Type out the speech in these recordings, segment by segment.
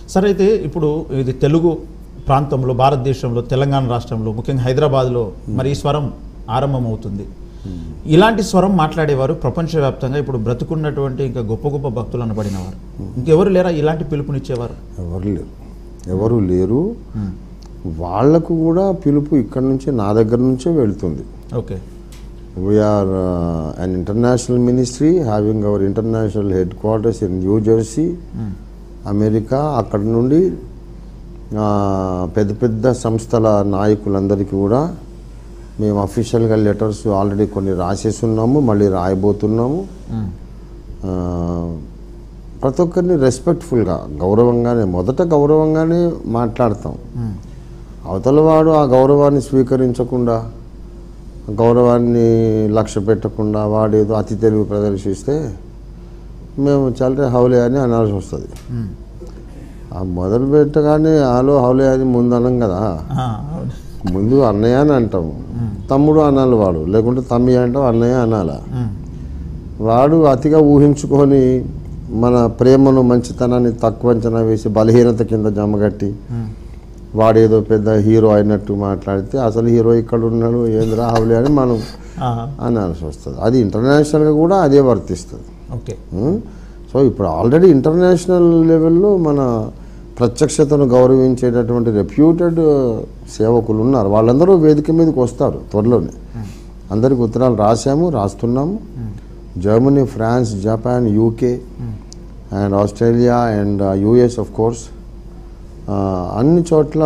సరే అయితే ఇప్పుడు ఇది తెలుగు ప్రాంతంలో భారతదేశంలో తెలంగాణ రాష్ట్రంలో ముఖ్యంగా హైదరాబాద్లో మరి ఈ స్వరం ఆరంభమవుతుంది ఇలాంటి స్వరం మాట్లాడేవారు ప్రపంచవ్యాప్తంగా ఇప్పుడు బ్రతుకున్నటువంటి ఇంకా గొప్ప గొప్ప భక్తులు అనబడినవారు ఇంకెవరు లేరా ఇలాంటి పిలుపునిచ్చేవారు ఎవరు లేరు ఎవరు లేరు వాళ్లకు కూడా పిలుపు ఇక్కడ నుంచి నా దగ్గర నుంచే వెళ్తుంది okay we're an international ministry having our international headquarters in New Jersey America అక్కడ నుండి ఆ, పెద్ద పెద్ద సంస్థల నాయకులందరికీ కూడా మేము అఫీషియల్గా లెటర్స్ ఆల్రెడీ కొన్ని రాసేసి ఉన్నాము మళ్ళీ రాయబోతున్నాము ఆ, ప్రతి ఒక్కరిని రెస్పెక్ట్ఫుల్గా గౌరవంగానే మొదట గౌరవంగానే మాట్లాడతాం అవతల వాడు ఆ గౌరవాన్ని స్వీకరించకుండా గౌరవాన్ని లక్ష్య పెట్టకుండా వాడేదో అతి తెలివి ప్రదర్శిస్తే మేము చల్లరే హౌలే అని అనాల్సి వస్తుంది ఆ మొదలు పెట్టగానే ఆలో హౌలే అని ముందు అనం కదా ఆ, అవును. ముందు అన్నయ్య అని అంటాము తమ్ముడు అనాలి వాడు లేకుంటే తమ్మి అంటాం అన్నయ్య అనాల ఉమ్, వాడు అతిగా ఊహించుకొని మన ప్రేమను మంచితనాన్ని తక్కువ అంచనా వేసి బలహీనత కింద జమగట్టి ఉమ్, వాడేదో పెద్ద హీరో అయినట్టు మాట్లాడితే అసలు హీరో ఇక్కడ ఉన్నాడు ఏంద్రా హౌలే అని మనం ఆ, అనాల్సి వస్తుంది అది ఇంటర్నేషనల్గా కూడా అదే వర్తిస్తుంది ఓకే ఉం? సో ఇప్పుడు ఆల్రెడీ ఇంటర్నేషనల్ లెవెల్లో మన ప్రత్యక్షతను గౌరవించేటటువంటి రెప్యూటెడ్ సేవకులు ఉన్నారు వాళ్ళందరూ వేదిక మీదకి వస్తారు త్వరలోనే అందరికి ఉత్తరాలు రాసాము రాస్తున్నాము Germany France Japan UK and Australia and US of course అన్ని చోట్ల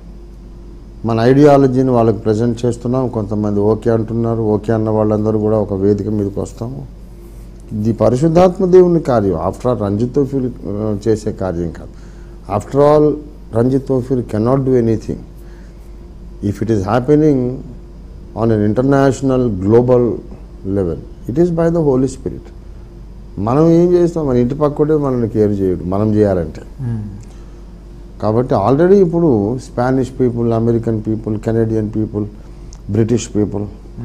మన ఐడియాలజీని వాళ్ళకి ప్రజెంట్ చేస్తున్నాం కొంతమంది ఓకే అంటున్నారు ఓకే అన్న వాళ్ళందరూ కూడా ఒక వేదిక మీదకి వస్తాము ఇది పరిశుద్ధాత్మ దేవుని కార్యం ఆఫ్టర్ ఆల్ రంజిత్ తోఫీల్ చేసే కార్యం కాదు after all Ranjit Thophil cannot do anything if it is happening on an international global level it is by the Holy Spirit మనం ఏం చేస్తాం మన ఇంటి పక్కడే మనల్ని కేర్ చేయడు మనం చేయాలంటే ఉమ్, కాబట్టి ఆల్రెడీ ఇప్పుడు Spanish people American people Canadian people British people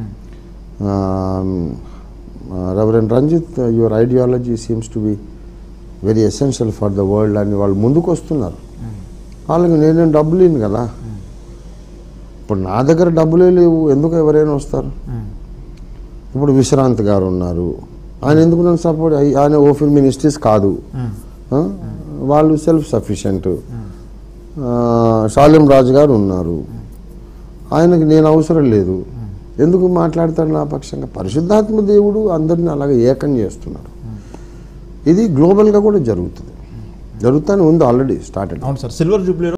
Reverend Ranjit your ideology seems to be very essential for the world అని వాళ్ళు ముందుకు వస్తున్నారు వాళ్ళకి నేనేం డబ్బులు లేను కదా ఇప్పుడు నా దగ్గర డబ్బులే లేవు ఎందుకు ఎవరైనా వస్తారు ఉమ్, ఇప్పుడు విశ్రాంత్ గారు ఉన్నారు ఆయన ఎందుకు నన్ను సపోర్ట్ ఆయన ఓఫిల్ మినిస్ట్రీస్ కాదు ఉమ్, ఆ? వాళ్ళు సెల్ఫ్ సఫిషియెంట్ షాలిం రాజు గారు ఉన్నారు ఆయనకి నేను అవసరం లేదు ఎందుకు మాట్లాడతాడు నా పక్షంగా పరిశుద్ధాత్మ దేవుడు అందరిని అలాగే ఏకం చేస్తున్నాడు ఇది గ్లోబల్గా కూడా జరుగుతుంది జరుగుతూనే ఉంది ఆల్రెడీ స్టార్టెడ్ అవును సార్ సిల్వర్ జూబ్లీలో